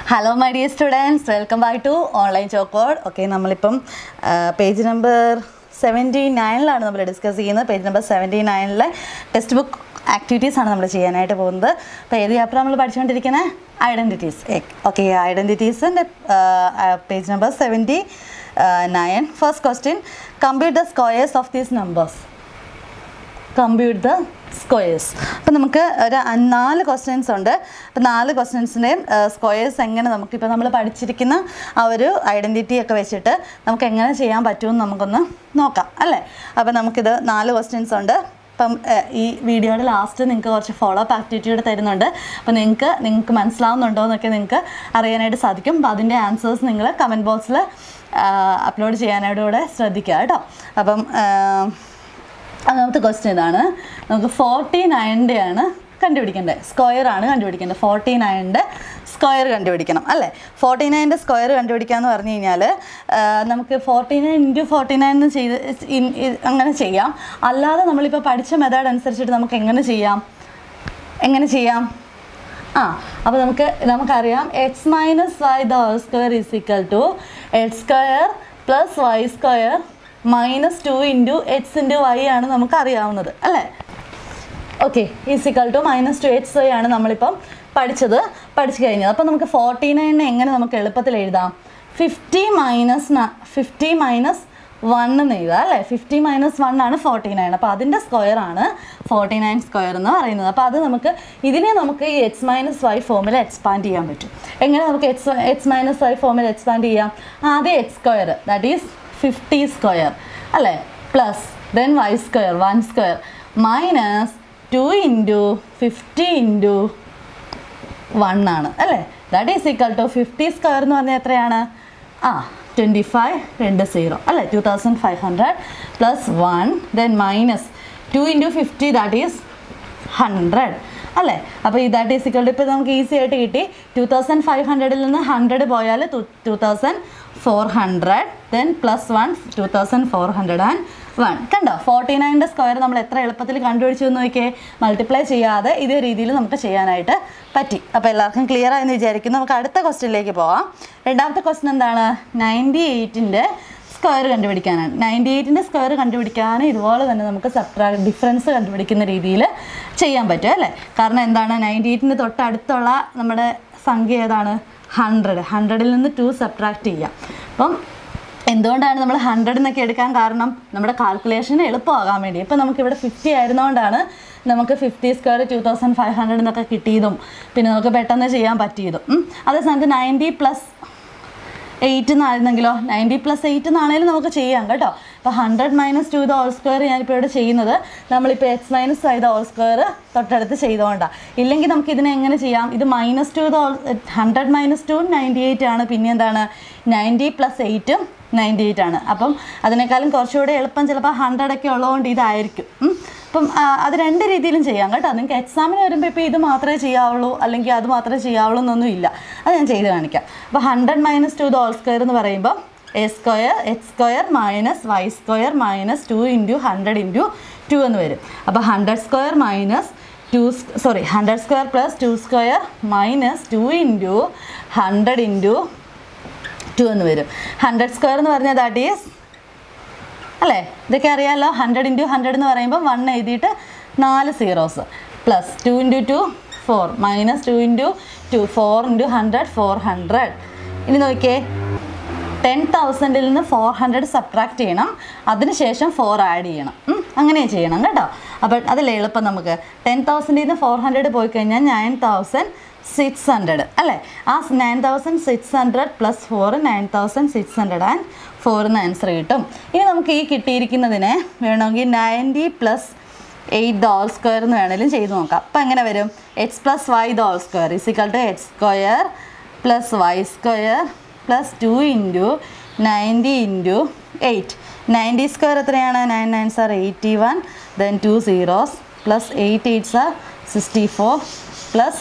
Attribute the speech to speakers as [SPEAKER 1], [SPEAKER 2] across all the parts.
[SPEAKER 1] Hello my dear students welcome back to online ചോക്കോഡ് okay നമ്മളിപ്പം page number seventy നയനിലാണ് നമ്മൾ ഡിസ്കസ് ചെയ്യുന്നത് പേജ് നമ്പർ സെവൻറ്റി നയനിലെ ടെക്സ്റ്റ് ബുക്ക് ആക്ടിവിറ്റീസ് ആണ് നമ്മൾ ചെയ്യാനായിട്ട് പോകുന്നത് അപ്പോൾ ഏത് ചാപ്റ്റർ നമ്മൾ പഠിച്ചുകൊണ്ടിരിക്കുന്നത് ഐഡൻറ്റിറ്റീസ് ഓക്കെ ഐഡൻറ്റിറ്റീസിൻ്റെ page number seventy nine first question compute the squares of these numbers compute the squares അപ്പം നമുക്ക് ഒരു അ- നാല് ക്വസ്റ്റ്യൻസ് ഉണ്ട് അപ്പം നാല് ക്വസ്റ്റ്യൻസിൻ്റെയും സ്ക്വയേഴ്സ് എങ്ങനെ നമുക്കിപ്പോൾ നമ്മൾ പഠിച്ചിരിക്കുന്ന ആ ഒരു ഐഡൻറ്റിറ്റി ഒക്കെ വെച്ചിട്ട് നമുക്ക് എങ്ങനെ ചെയ്യാൻ പറ്റുമെന്ന് നമുക്കൊന്ന് നോക്കാം അല്ലേ അപ്പം നമുക്കിത് നാല് ക്വസ്റ്റ്യൻസ് ഉണ്ട് അപ്പം ഏഹ്, ഈ വീഡിയോയുടെ ലാസ്റ്റ് നിങ്ങൾക്ക് കുറച്ച് ഫോളോ അപ്പ് ആക്ടിവിറ്റിയുടെ തരുന്നുണ്ട് അപ്പോൾ നിങ്ങൾക്ക് നിങ്ങൾക്ക് മനസ്സിലാവുന്നുണ്ടോ എന്നൊക്കെ നിങ്ങൾക്ക് അറിയാനായിട്ട് സാധിക്കും അപ്പോൾ അതിൻ്റെ ആൻസേഴ്സ് നിങ്ങൾ കമൻറ്റ് ബോക്സിൽ അപ്ലോഡ് ചെയ്യാനായിട്ട് കൂടെ ശ്രദ്ധിക്കുക കേട്ടോ അപ്പം ഏഹ്, ഒന്നാമത്തെ ക്വസ്റ്റ്യൻ ഇതാണ് നമുക്ക് ഫോർട്ടി നയൻ്റെ ആണ് കണ്ടുപിടിക്കേണ്ടത് സ്ക്വയർ ആണ് കണ്ടുപിടിക്കേണ്ടത് ഫോർട്ടി നയൻ്റെ സ്ക്വയർ കണ്ടുപിടിക്കണം അല്ലേ ഫോർട്ടി നയൻ്റെ സ്ക്വയർ കണ്ടുപിടിക്കാന്ന് പറഞ്ഞു കഴിഞ്ഞാൽ നമുക്ക് forty nine into forty nine എന്ന് ചെയ്ത് ഇൻ- ഇ- അങ്ങനെ ചെയ്യാം അല്ലാതെ നമ്മളിപ്പോൾ പഠിച്ച മെത്തേഡ് അനുസരിച്ചിട്ട് നമുക്ക് എങ്ങനെ ചെയ്യാം എങ്ങനെ ചെയ്യാം ആ അപ്പോൾ നമുക്ക് നമുക്കറിയാം x minus y the whole square is equal to x square plus y square minus two into x into y ആണ് നമുക്ക് അറിയാവുന്നത് അല്ലേ okay is equal to minus two x y ആണ് നമ്മളിപ്പം പഠിച്ചത് പഠിച്ചു കഴിഞ്ഞത് അപ്പോൾ നമുക്ക് ഫോർട്ടി നയനെ എങ്ങനെ നമുക്ക് എളുപ്പത്തിൽ എഴുതാം fifty minus fifty minus one എന്ന് എഴുതാം അല്ലേ ഫിഫ്റ്റി മൈനസ് വൺ ആണ് ഫോർട്ടി നയൻ അപ്പോൾ അതിൻ്റെ സ്ക്വയർ ആണ് ഫോർട്ടി നയൻ സ്ക്വയർ എന്ന് പറയുന്നത് അപ്പോൾ അത് നമുക്ക് ഇതിനെ നമുക്ക് ഈ എക്സ് മൈനസ് വൈ ഫോമിൽ എക്സ്പാൻഡ് ചെയ്യാൻ പറ്റും എങ്ങനെ നമുക്ക് എക്സ് എക്സ് മൈനസ് വൈ ഫോമിൽ എക്സ്പാൻഡ് ചെയ്യാം ആദ്യം x square that is fifty square അല്ലേ plus then y square one square minus two into fifty into one ആണ് അല്ലേ that is equal to fifty square എന്ന് പറഞ്ഞാൽ എത്രയാണ് ആ ട്വൻറ്റി ഫൈവ് രണ്ട് സീറോ അല്ലേ two thousand five hundred plus one then minus two into fifty that is hundred അല്ലേ അപ്പോൾ ഈ ദാറ്റ് ഈസ് ഈക്വൽ ടു ഇപ്പോൾ നമുക്ക് ഈസി ആയിട്ട് കിട്ടി ടു തൗസൻഡ് ഫൈവ് ഹൺഡ്രഡിൽ നിന്ന് ഹൺഡ്രഡ് പോയാൽ two thousand four hundred then plus one two thousand four hundred and one കണ്ടോ ഫോർട്ടി നയൻ്റെ സ്ക്വയർ നമ്മൾ എത്ര എളുപ്പത്തിൽ കണ്ടുപിടിച്ചു എന്ന് നോക്കിയേ മൾട്ടിപ്ലൈ ചെയ്യാതെ ഇതേ രീതിയിൽ നമുക്ക് ചെയ്യാനായിട്ട് പറ്റി അപ്പോൾ എല്ലാവർക്കും ക്ലിയർ ആയെന്ന് വിചാരിക്കുന്നു നമുക്ക് അടുത്ത ക്വസ്റ്റ്യനിലേക്ക് പോവാം രണ്ടാമത്തെ ക്വസ്റ്റ്യൻ എന്താണ് നയൻറ്റി എയ്റ്റിൻ്റെ സ്ക്വയർ കണ്ടുപിടിക്കാനാണ് നയൻറ്റി എയ്റ്റിൻ്റെ സ്ക്വയർ കണ്ടുപിടിക്കാൻ ഇതുപോലെ തന്നെ നമുക്ക് സബ്ട്രാ ഡിഫറൻസ് കണ്ടുപിടിക്കുന്ന രീതിയിൽ ചെയ്യാൻ പറ്റും അല്ലേ കാരണം എന്താണ് നയൻറ്റി എയ്റ്റിൻ്റെ തൊട്ടടുത്തുള്ള നമ്മുടെ സംഖ്യ ഏതാണ് ഹൺഡ്രഡ് ഹൺഡ്രഡിൽ നിന്ന് ടു സബ്ട്രാക്ട് ചെയ്യാം അപ്പം എന്തുകൊണ്ടാണ് നമ്മൾ ഹൺഡ്രഡ് എന്നൊക്കെ എടുക്കാൻ കാരണം നമ്മുടെ കാൽക്കുലേഷൻ എളുപ്പമാകാൻ വേണ്ടി ഇപ്പം നമുക്കിവിടെ ഫിഫ്റ്റി ആയിരുന്നതുകൊണ്ടാണ് നമുക്ക് fifty square two thousand five hundred എന്നൊക്കെ കിട്ടിയതും പിന്നെ നമുക്ക് പെട്ടെന്ന് ചെയ്യാൻ പറ്റിയതും ഉം. അതേ സ്ഥാനത്ത് നയൻറ്റി പ്ലസ് എയ്റ്റ് എന്നായിരുന്നെങ്കിലോ നയൻറ്റി പ്ലസ് എയ്റ്റ് എന്നാണെങ്കിലും നമുക്ക് ചെയ്യാം കേട്ടോ അപ്പോൾ hundred minus two the whole square ഞാനിപ്പോൾ ഇവിടെ ചെയ്യുന്നത് നമ്മളിപ്പോൾ x minus five the whole square തൊട്ടടുത്ത് ചെയ്തുകൊണ്ടാണ് ഇല്ലെങ്കിൽ നമുക്ക് ഇതിനെ എങ്ങനെ ചെയ്യാം ഇത് minus two the hundred minus two ninety eight ആണ് പിന്നെ എന്താണ് നയൻറ്റി പ്ലസ് എയ്റ്റും നയൻറ്റി എയ്റ്റ് ആണ് അപ്പം അതിനേക്കാളും കുറച്ചുകൂടെ എളുപ്പം ചിലപ്പോൾ ഹൺഡ്രഡ് ഒക്കെ ഉള്ളതുകൊണ്ട് ഇതായിരിക്കും ഉം. അപ്പം ആ, അത് രണ്ട് രീതിയിലും ചെയ്യാം കേട്ടോ നിങ്ങൾക്ക് എക്സാമിന് വരുമ്പോൾ ഇപ്പോൾ ഇത് മാത്രമേ ചെയ്യാവുള്ളൂ അല്ലെങ്കിൽ അത് മാത്രമേ ചെയ്യാവുള്ളൂ എന്നൊന്നും ഇല്ല അത് ഞാൻ ചെയ്ത് കാണിക്കാം അപ്പോൾ hundred minus two the whole square എന്ന് പറയുമ്പോൾ a square x square minus y square minus two into hundred into two എന്ന് വരും അപ്പോൾ hundred square minus two sorry hundred square plus two square minus two into hundred into two എന്ന് വരും hundred square എന്ന് പറഞ്ഞാൽ that is അല്ലേ ഇതൊക്കെ അറിയാമല്ലോ ഹൺഡ്രഡ് ഇൻറ്റു ഹൺഡ്രഡ് എന്ന് പറയുമ്പോൾ വൺ എഴുതിയിട്ട് നാല് zeros plus two into two four minus two into two four into hundred four hundred ഇനി നോക്കിയേ ടെൻ തൗസൻഡിൽ നിന്ന് ഫോർ ഹൺഡ്രഡ് സബ്ട്രാക്ട് ചെയ്യണം അതിനുശേഷം ഫോർ ആഡ് ചെയ്യണം ഉം, അങ്ങനെ ചെയ്യണം കേട്ടോ അപ്പോൾ അതല്ലേ എളുപ്പം നമുക്ക് ടെൻ തൗസൻഡിൽ നിന്ന് ഫോർ ഹൺഡ്രഡ് പോയി കഴിഞ്ഞാൽ നയൻ തൗസൻഡ് സിക്സ് ഹൺഡ്രഡ് അല്ലേ ആ nine thousand six hundred plus four nine thousand six hundred and ഫോറിന് ആൻസർ കിട്ടും ഇനി നമുക്ക് ഈ കിട്ടിയിരിക്കുന്നതിനെ വേണമെങ്കിൽ ninety plus eight the whole square എന്ന് വേണമെങ്കിലും ചെയ്ത് നോക്കാം അപ്പോൾ എങ്ങനെ വരും x plus y the whole square is equal to x square plus y square plus two into ninety into eight ninety square എത്രയാണ് nine nine sir eighty one then two zeros plus eight eight sir sixty four plus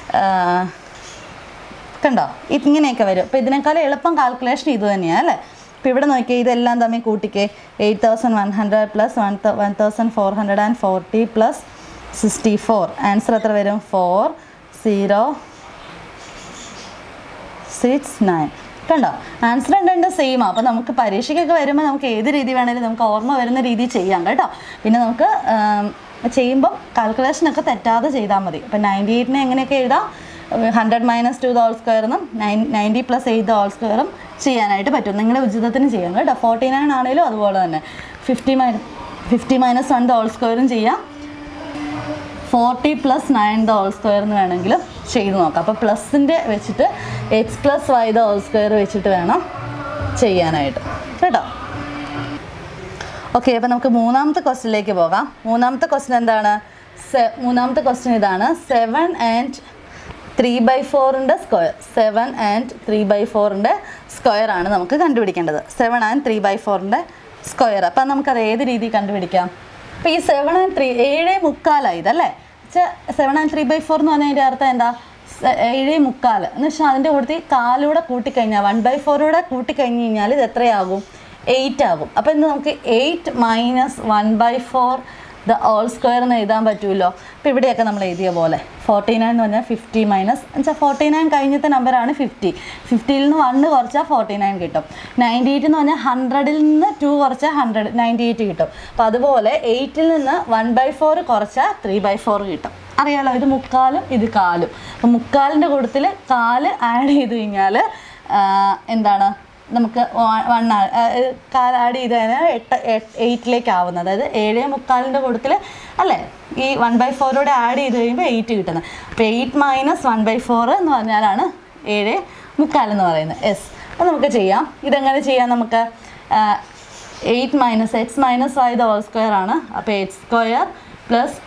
[SPEAKER 1] കണ്ടോ ഇങ്ങനെയൊക്കെ വരും അപ്പോൾ ഇതിനേക്കാളും എളുപ്പം calculation ഇത് തന്നെയാണ് അല്ലേ അപ്പോൾ ഇവിടെ നോക്കിയേ ഇതെല്ലാം തമ്മിൽ കൂട്ടിക്കേ eight thousand one hundred plus one one thousand four hundred and forty plus sixty four answer എത്ര വരും ഫോർ സീറോ സിക്സ് നയൻ കണ്ടോ ആൻസർ രണ്ടുണ്ട് സെയിം അപ്പോൾ നമുക്ക് പരീക്ഷയ്ക്കൊക്കെ വരുമ്പോൾ നമുക്ക് ഏത് രീതി വേണമെങ്കിലും നമുക്ക് ഓർമ്മ വരുന്ന രീതി ചെയ്യാം കേട്ടോ പിന്നെ നമുക്ക് ആം, ചെയ്യുമ്പം കാൽക്കുലേഷനൊക്കെ തെറ്റാതെ ചെയ്താൽ മതി അപ്പം നയൻറ്റി എയ്റ്റിനെ എങ്ങനെയൊക്കെ എഴുതാം hundred minus two the whole സ്ക്വയറിനും nine ninety plus eight the whole സ്ക്വയറും ചെയ്യാനായിട്ട് പറ്റും നിങ്ങളുടെ ഉചിതത്തിന് ചെയ്യാം കേട്ടോ ഫോർട്ടി നയൻ ആണെങ്കിലും അതുപോലെ തന്നെ fifty minus fifty minus one the whole സ്ക്വയറും ചെയ്യാം forty plus nine the whole square എന്ന് വേണമെങ്കിലും ചെയ്ത് നോക്കാം അപ്പോൾ പ്ലസിൻ്റെ വെച്ചിട്ട് x plus y the whole square വെച്ചിട്ട് വേണം ചെയ്യാനായിട്ട് കേട്ടോ ഓക്കെ അപ്പോൾ നമുക്ക് മൂന്നാമത്തെ ക്വസ്റ്റിനിലേക്ക് പോകാം മൂന്നാമത്തെ ക്വസ്റ്റ്യൻ എന്താണ് സെ- മൂന്നാമത്തെ ക്വസ്റ്റ്യൻ ഇതാണ് സെവൻ ആൻഡ് ത്രീ ബൈ ഫോറിൻ്റെ square seven and three by ഫോറിൻ്റെ സ്ക്വയർ ആണ് നമുക്ക് കണ്ടുപിടിക്കേണ്ടത് സെവൻ ആൻഡ് ത്രീ ബൈ ഫോറിൻ്റെ സ്ക്വയർ അപ്പം നമുക്കത് ഏത് രീതിയിൽ കണ്ടുപിടിക്കാം അപ്പോൾ ഈ സെവൻ ആൻഡ് ത്രീ ഏഴ് മുക്കാലായി ഇതല്ലേ seven and three by four എന്ന് പറഞ്ഞതിൻ്റെ അർത്ഥം എന്താ സ- ഏഴ് മുക്കാൽ എന്ന് വെച്ചാൽ അതിൻ്റെ കൂടുതൽ കാലൂടെ കൂട്ടിക്കഴിഞ്ഞാൽ വൺ ബൈ ഫോറൂടെ കൂട്ടിക്കഴിഞ്ഞ് കഴിഞ്ഞാൽ ഇത് എത്രയാകും എയ്റ്റ് ആകും അപ്പോൾ ഇന്ന് നമുക്ക് eight minus one by four the whole square എന്ന് എഴുതാൻ പറ്റുമല്ലോ അപ്പോൾ ഇവിടെയൊക്കെ നമ്മൾ എഴുതിയ പോലെ ഫോർട്ടി നയൻ എന്ന് പറഞ്ഞാൽ ഫിഫ്റ്റി മൈനസ് എന്നുവെച്ചാൽ ഫോർട്ടി നയൻ കഴിഞ്ഞത്തെ നമ്പറാണ് ഫിഫ്റ്റി ഫിഫ്റ്റിയിൽ നിന്ന് വണ്ണ് കുറച്ചാൽ ഫോർട്ടി നയൻ കിട്ടും നയൻറ്റി എയ്റ്റ് എന്ന് പറഞ്ഞാൽ ഹൺഡ്രഡിൽ നിന്ന് ടു കുറച്ചാൽ ഹൺഡ്രഡ് നയൻറ്റി എയ്റ്റ് കിട്ടും അപ്പോൾ അതുപോലെ എയ്റ്റിൽ നിന്ന് വൺ ബൈ ഫോർ കുറച്ചാൽ ത്രീ ബൈ ഫോർ കിട്ടും അറിയാലോ ഇത് മുക്കാലും ഇത് കാലും അപ്പം മുക്കാലിൻ്റെ കൂട്ടത്തിൽ കാല് ആഡ് ചെയ്ത് കഴിഞ്ഞാൽ എന്താണ് നമുക്ക് വൺ കാൽ ആഡ് ചെയ്ത് കഴിഞ്ഞാൽ എട്ട് എയ്റ്റിലേക്ക് ആവുന്നത് അതായത് ഏഴ് മുക്കാലിൻ്റെ കൂട്ടത്തിൽ അല്ലേ ഈ വൺ ബൈ ഫോറോടെ ആഡ് ചെയ്ത് കഴിയുമ്പോൾ എയ്റ്റ് കിട്ടുന്നത് അപ്പോൾ eight minus one by four എന്ന് പറഞ്ഞാലാണ് ഏഴ് മുക്കാൽ എന്ന് പറയുന്നത് എസ് അപ്പോൾ നമുക്ക് ചെയ്യാം ഇതെങ്ങനെ ചെയ്യാം നമുക്ക് eight minus x minus y the whole square ആണ് അപ്പോൾ eight square plus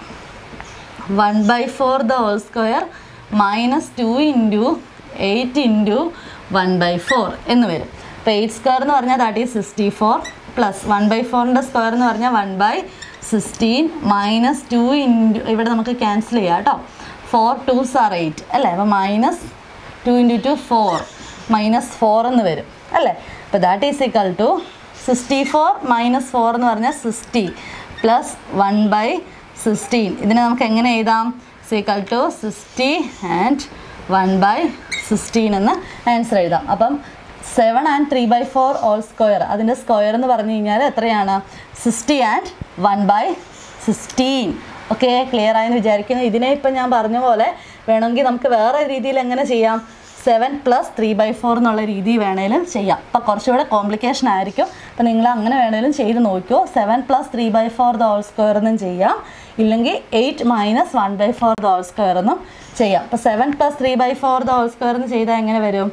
[SPEAKER 1] one by four the whole square minus two into eight into one by four എന്ന് വരും അപ്പോൾ എയ്റ്റ് സ്ക്വയർ എന്ന് പറഞ്ഞാൽ that is sixty four plus one by ഫോറിൻ്റെ square എന്ന് പറഞ്ഞാൽ one by sixteen minus two into ഇവിടെ നമുക്ക് ക്യാൻസൽ ചെയ്യാം കേട്ടോ ഫോർ ടൂസ് ആർ എയ്റ്റ് അല്ലേ അപ്പോൾ minus two into two four minus four എന്ന് വരും അല്ലേ അപ്പോൾ that is equal to sixty four minus four എന്ന് പറഞ്ഞാൽ sixty plus one by sixteen ഇതിനെ നമുക്ക് എങ്ങനെ എഴുതാം is equal to sixty and one by sixteen എന്ന് ആൻസർ എഴുതാം അപ്പം seven and three by four whole square അതിൻ്റെ സ്ക്വയർ എന്ന് പറഞ്ഞു കഴിഞ്ഞാൽ എത്രയാണ് sixty and one by sixteen okay clear ആയെന്ന് വിചാരിക്കുന്നു ഇതിനെ ഇപ്പം ഞാൻ പറഞ്ഞ പോലെ വേണമെങ്കിൽ നമുക്ക് വേറെ രീതിയിൽ എങ്ങനെ ചെയ്യാം seven plus three by four എന്നുള്ള രീതി വേണേലും ചെയ്യാം അപ്പോൾ കുറച്ചുകൂടെ കോംപ്ലിക്കേഷൻ ആയിരിക്കും അപ്പോൾ നിങ്ങൾ അങ്ങനെ വേണേലും ചെയ്ത് നോക്കിയോ seven plus three by four the whole square എന്നും ചെയ്യാം ഇല്ലെങ്കിൽ eight minus one by four the whole square എന്നും ചെയ്യാം അപ്പോൾ seven plus three by four the whole square എന്ന് ചെയ്താൽ എങ്ങനെ വരും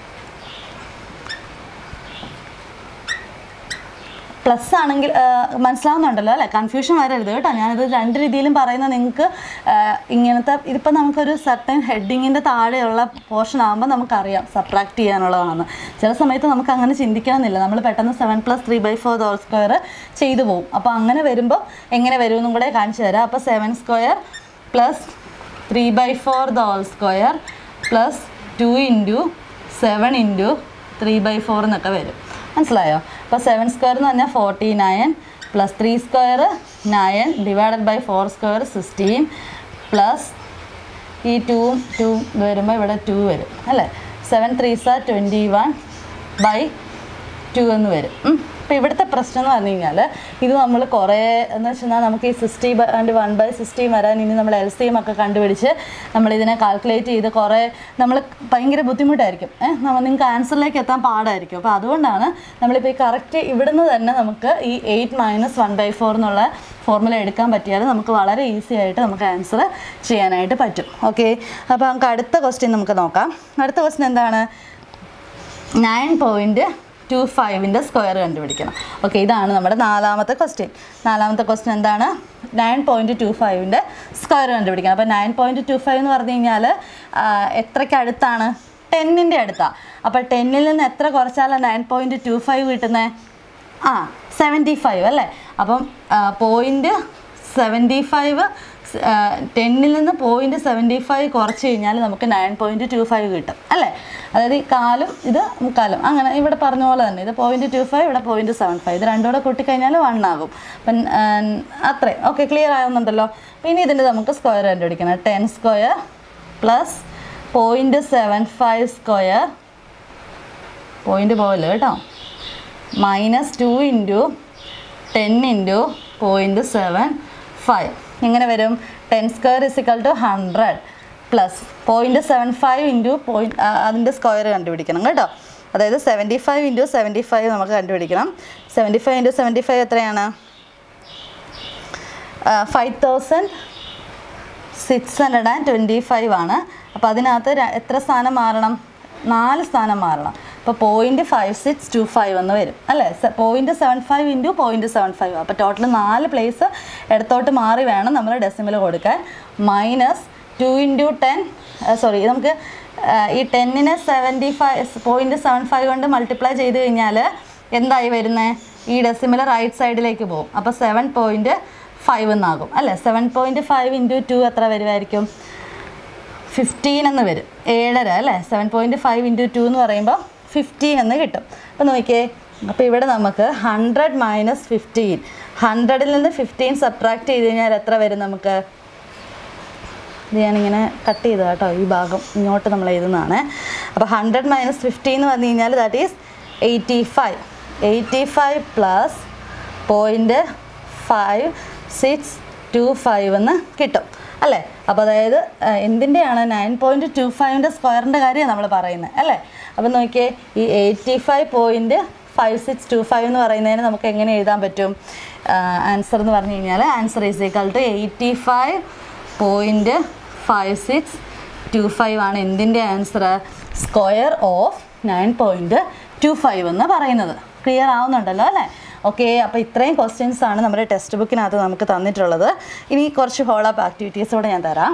[SPEAKER 1] പ്ലസ് ആണെങ്കിൽ ആ, മനസ്സിലാവുന്നുണ്ടല്ലോ അല്ലേ കൺഫ്യൂഷൻ വരരുത് കേട്ടോ ഞാനിത് രണ്ട് രീതിയിലും പറയുന്ന നിങ്ങൾക്ക് ആ, ഇങ്ങനത്തെ ഇതിപ്പോൾ നമുക്കൊരു സർട്ടൻ ഹെഡിങ്ങിൻ്റെ താഴെയുള്ള പോർഷൻ ആകുമ്പോൾ നമുക്കറിയാം സബ്ട്രാക്ട് ചെയ്യാനുള്ളതാണ് ചില സമയത്ത് നമുക്ക് അങ്ങനെ ചിന്തിക്കണമെന്നില്ല നമ്മൾ പെട്ടെന്ന് seven plus three by four whole square ചെയ്തു പോകും അപ്പോൾ അങ്ങനെ വരുമ്പോൾ എങ്ങനെ വരുമെന്നും കൂടെ കാണിച്ചു തരാം അപ്പോൾ seven square plus three by four the whole square plus two into seven into three by four എന്നൊക്കെ വരും മനസ്സിലായോ അപ്പോൾ സെവൻ സ്ക്വയർ എന്ന് പറഞ്ഞാൽ forty nine plus three square nine divided by four square sixteen plus ഈ ടൂവും two വരുമ്പോൾ ഇവിടെ ടു വരും അല്ലേ seven three sir twenty one by two എന്ന് വരും അപ്പോൾ ഇവിടുത്തെ പ്രശ്നം എന്ന് പറഞ്ഞു കഴിഞ്ഞാൽ ഇത് നമ്മൾ കുറേ എന്ന് വെച്ചാൽ നമുക്ക് ഈ sixty and one by sixty വരാൻ ഇനി നമ്മൾ എൽ സി എം ഒക്കെ കണ്ടുപിടിച്ച് നമ്മളിതിനെ കാൽക്കുലേറ്റ് ചെയ്ത് കുറേ നമ്മൾ ഭയങ്കര ബുദ്ധിമുട്ടായിരിക്കും ഏഹ് നമ്മൾ നിങ്ങൾക്ക് ആൻസറിലേക്ക് എത്താൻ പാടായിരിക്കും അപ്പോൾ അതുകൊണ്ടാണ് നമ്മളിപ്പോൾ ഈ കറക്റ്റ് ഇവിടുന്ന് തന്നെ നമുക്ക് ഈ eight minus one by four എന്നുള്ള ഫോർമുല എടുക്കാൻ പറ്റിയാൽ നമുക്ക് വളരെ ഈസി ആയിട്ട് നമുക്ക് ആൻസർ ചെയ്യാനായിട്ട് പറ്റും ഓക്കെ അപ്പോൾ നമുക്ക് അടുത്ത ക്വസ്റ്റ്യൻ നമുക്ക് നോക്കാം അടുത്ത ക്വസ്റ്റ്യൻ എന്താണ് നയൻ പോയിൻറ്റ് ടു ഫൈവിൻ്റെ സ്ക്വയർ കണ്ടുപിടിക്കണം ഓക്കെ ഇതാണ് നമ്മുടെ നാലാമത്തെ ക്വസ്റ്റ്യൻ നാലാമത്തെ ക്വസ്റ്റ്യൻ എന്താണ് നയൻ പോയിൻറ്റ് ടു ഫൈവിൻ്റെ സ്ക്വയർ കണ്ടുപിടിക്കണം അപ്പോൾ നയൻ പോയിൻറ്റ് ടു ഫൈവ് എന്ന് പറഞ്ഞു കഴിഞ്ഞാൽ എത്രയ്ക്ക് അടുത്താണ് ടെന്നിൻ്റെ അടുത്താണ് അപ്പോൾ ടെന്നിൽ നിന്ന് എത്ര കുറച്ചാലാണ് നയൻ പോയിൻറ്റ് ടു ഫൈവ് കിട്ടുന്നത് ആ സെവൻറ്റി ഫൈവ് അല്ലേ അപ്പം പോയിൻറ്റ് സെവൻറ്റി ഫൈവ് ടെന്നിൽ നിന്ന് പോയിൻറ്റ് സെവൻറ്റി ഫൈവ് കുറച്ച് കഴിഞ്ഞാൽ നമുക്ക് നയൻ പോയിൻറ്റ് ടു ഫൈവ് കിട്ടും അല്ലേ അതായത് ഈ കാലും ഇത് മുക്കാലും അങ്ങനെ ഇവിടെ പറഞ്ഞ പോലെ തന്നെ ഇത് പോയിൻറ്റ് ടു ഫൈവ് ഇവിടെ പോയിൻറ്റ് സെവൻ ഫൈവ് ഇത് രണ്ടും കൂടെ കൂട്ടിക്കഴിഞ്ഞാൽ വൺ ആകും അപ്പം അത്രയും ഓക്കെ ക്ലിയർ ആകുന്നുണ്ടല്ലോ പിന്നെ ഇതിൻ്റെ നമുക്ക് സ്ക്വയർ കണ്ടുപിടിക്കണം ten square plus point seven five square point പോലെ കേട്ടോ minus two into ten into point seven five എങ്ങനെ വരും ten square is equal to hundred plus point seven five into point അതിൻ്റെ സ്ക്വയർ കണ്ടുപിടിക്കണം കേട്ടോ അതായത് seventy five into seventy five നമുക്ക് കണ്ടുപിടിക്കണം seventy five into seventy five എത്രയാണ് five thousand six hundred and twenty five ആണ് അപ്പോൾ അതിനകത്ത് ര- എത്ര സ്ഥാനം മാറണം നാല് സ്ഥാനം മാറണം അപ്പോൾ point five six two five എന്ന് വരും അല്ലേ point seven five into point seven five അപ്പോൾ ടോട്ടൽ നാല് പ്ലേസ് ഇടത്തോട്ട് മാറി വേണം നമ്മൾ ഡെസിമൽ കൊടുക്കാൻ minus two into ten sorry നമുക്ക് ആ, ഈ ടെന്നിനെ seventy five point seven five കൊണ്ട് മൾട്ടിപ്ലൈ ചെയ്ത് കഴിഞ്ഞാൽ എന്തായി വരുന്നത് ഈ ഡെസിമൽ റൈറ്റ് സൈഡിലേക്ക് പോകും അപ്പോൾ സെവൻ പോയിൻറ്റ് ഫൈവ് എന്നാകും അല്ലേ seven point five into two എത്ര വരുമായിരിക്കും ഫിഫ്റ്റീൻ എന്ന് വരും ഏഴര അല്ലേ seven point five into two എന്ന് പറയുമ്പോൾ ഫിഫ്റ്റീൻ എന്ന് കിട്ടും അപ്പോൾ നോക്കിയേ അപ്പോൾ ഇവിടെ നമുക്ക് ഹൺഡ്രഡ് മൈനസ് ഫിഫ്റ്റീൻ ഹൺഡ്രഡിൽ നിന്ന് ഫിഫ്റ്റീൻ സബ്ട്രാക്ട് ചെയ്ത് കഴിഞ്ഞാൽ എത്ര വരും നമുക്ക് ഇത് ഞാനിങ്ങനെ കട്ട് ചെയ്തു കേട്ടോ ഈ ഭാഗം ഇങ്ങോട്ട് നമ്മൾ എഴുതുന്നതാണ് അപ്പോൾ ഹൺഡ്രഡ് മൈനസ് ഫിഫ്റ്റി എന്ന് പറഞ്ഞു കഴിഞ്ഞാൽ that is eighty five eighty five plus point five six two five എന്ന് കിട്ടും അല്ലേ അപ്പോൾ അതായത് ആ, എന്തിൻ്റെയാണ് നയൻ പോയിൻറ്റ് ടു ഫൈവിൻ്റെ സ്ക്വയറിൻ്റെ കാര്യമാണ് നമ്മൾ പറയുന്നത് അല്ലേ അപ്പോൾ നോക്കിയേ ഈ eighty five point five six two five എന്ന് പറയുന്നതിന് നമുക്ക് എങ്ങനെ എഴുതാൻ പറ്റും ആൻസർ എന്ന് പറഞ്ഞു കഴിഞ്ഞാൽ answer is equal to eighty five point five six two five ആണ് എന്തിൻ്റെ answer square of nine point two five എന്ന് പറയുന്നത് ക്ലിയർ ആവുന്നുണ്ടല്ലോ അല്ലേ ഓക്കെ അപ്പോൾ ഇത്രയും ക്വസ്റ്റ്യൻസ് ആണ് നമ്മുടെ ടെക്സ്റ്റ് ബുക്കിനകത്ത് നമുക്ക് തന്നിട്ടുള്ളത് ഇനി കുറച്ച് ഹോളപ്പ് ആക്ടിവിറ്റീസോടെ ഞാൻ തരാം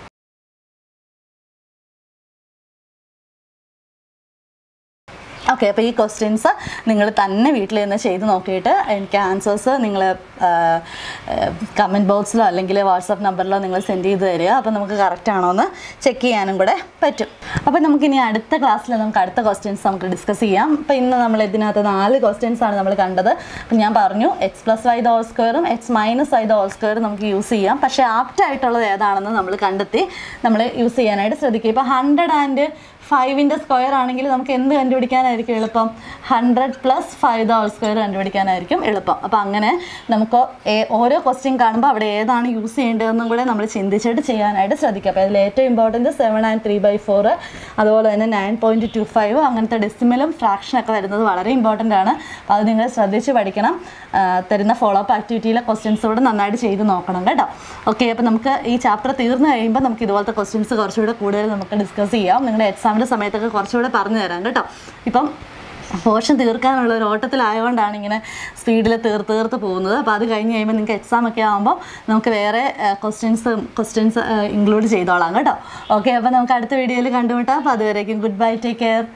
[SPEAKER 1] ഓക്കെ അപ്പോൾ ഈ ക്വസ്റ്റ്യൻസ് നിങ്ങൾ തന്നെ വീട്ടിൽ നിന്ന് ചെയ്ത് നോക്കിയിട്ട് എനിക്ക് ആൻസേഴ്സ് നിങ്ങൾ കമൻറ്റ് ബോക്സിലോ അല്ലെങ്കിൽ വാട്സപ്പ് നമ്പറിലോ നിങ്ങൾ സെൻഡ് ചെയ്ത് തരിക അപ്പോൾ നമുക്ക് കറക്റ്റ് ആണോ എന്ന് ചെക്ക് ചെയ്യാനും കൂടെ പറ്റും അപ്പോൾ നമുക്കിനി അടുത്ത ക്ലാസ്സിൽ നമുക്ക് അടുത്ത ക്വസ്റ്റ്യൻസ് നമുക്ക് ഡിസ്കസ് ചെയ്യാം അപ്പോൾ ഇന്ന് നമ്മൾ ഇതിനകത്ത് നാല് ക്വസ്റ്റ്യൻസ് ആണ് നമ്മൾ കണ്ടത് അപ്പോൾ ഞാൻ പറഞ്ഞു x plus y the whole സ്ക്വയറും x minus y the whole സ്ക്വയറും നമുക്ക് യൂസ് ചെയ്യാം പക്ഷേ ആപ്റ്റ് ആയിട്ടുള്ളത് ഏതാണെന്ന് നമ്മൾ കണ്ടെത്തി നമ്മൾ യൂസ് ചെയ്യാനായിട്ട് ശ്രദ്ധിക്കുക ഇപ്പോൾ ഹൺഡ്രഡ് ആൻഡ് ഫൈവിൻ്റെ സ്ക്വയർ ആണെങ്കിൽ നമുക്ക് എന്ത് കണ്ടുപിടിക്കാനായിരിക്കും എളുപ്പം hundred plus five the whole square കണ്ടുപിടിക്കാനായിരിക്കും എളുപ്പം അപ്പോൾ അങ്ങനെ നമുക്ക് ഏ- ഓരോ ക്വസ്റ്റ്യൻ കാണുമ്പോൾ അവിടെ ഏതാണ് യൂസ് ചെയ്യേണ്ടതെന്നും കൂടെ നമ്മൾ ചിന്തിച്ചിട്ട് ചെയ്യാനായിട്ട് ശ്രദ്ധിക്കുക അപ്പോൾ അതിൽ ഏറ്റവും important seven and three by four അതുപോലെ തന്നെ നയൻ പോയിൻറ്റ് ടു ഫൈവ് അങ്ങനത്തെ ഡെസിമലും ഫ്രാക്ഷനൊക്കെ വരുന്നത് വളരെ ഇമ്പോർട്ടൻ്റ് ആണ് അപ്പോൾ അത് നിങ്ങൾ ശ്രദ്ധിച്ച് പഠിക്കണം ആ, തരുന്ന ഫോളോ അപ്പ് ആക്ടിവിറ്റിയിലെ ക്വസ്റ്റ്യൻസ് കൂടെ നന്നായിട്ട് ചെയ്ത് നോക്കണം കേട്ടോ ഓക്കെ അപ്പോൾ നമുക്ക് ഈ ചാപ്റ്റർ തീർന്നു കഴിയുമ്പോൾ നമുക്ക് ഇതുപോലത്തെ ക്വസ്റ്റ്യൻസ് കുറച്ചുകൂടെ കൂടുതൽ നമുക്ക് ഡിസ്കസ് ചെയ്യാം നിങ്ങളുടെ എക്സാമിൻ്റെ സമയത്തൊക്കെ കുറച്ചുകൂടെ പറഞ്ഞു തരാം കേട്ടോ ഇപ്പം പോർഷൻ തീർക്കാനുള്ള ഒരു ഓട്ടത്തിലായതുകൊണ്ടാണ് ഇങ്ങനെ സ്പീഡിൽ തീർ തീർത്ത് പോകുന്നത് അപ്പോൾ അത് കഴിഞ്ഞ് കഴിയുമ്പോൾ നിങ്ങൾക്ക് എക്സാം ഒക്കെ ആകുമ്പോൾ നമുക്ക് വേറെ ക്വസ്റ്റ്യൻസ് ക്വസ്റ്റ്യൻസ് ഇൻക്ലൂഡ് ചെയ്തോളാം കേട്ടോ ഓക്കെ അപ്പോൾ നമുക്ക് അടുത്ത വീഡിയോയിൽ കണ്ടുമുട്ടാം അപ്പോൾ അതുവരേക്കും ഗുഡ് ബൈ ടേക്ക് കെയർ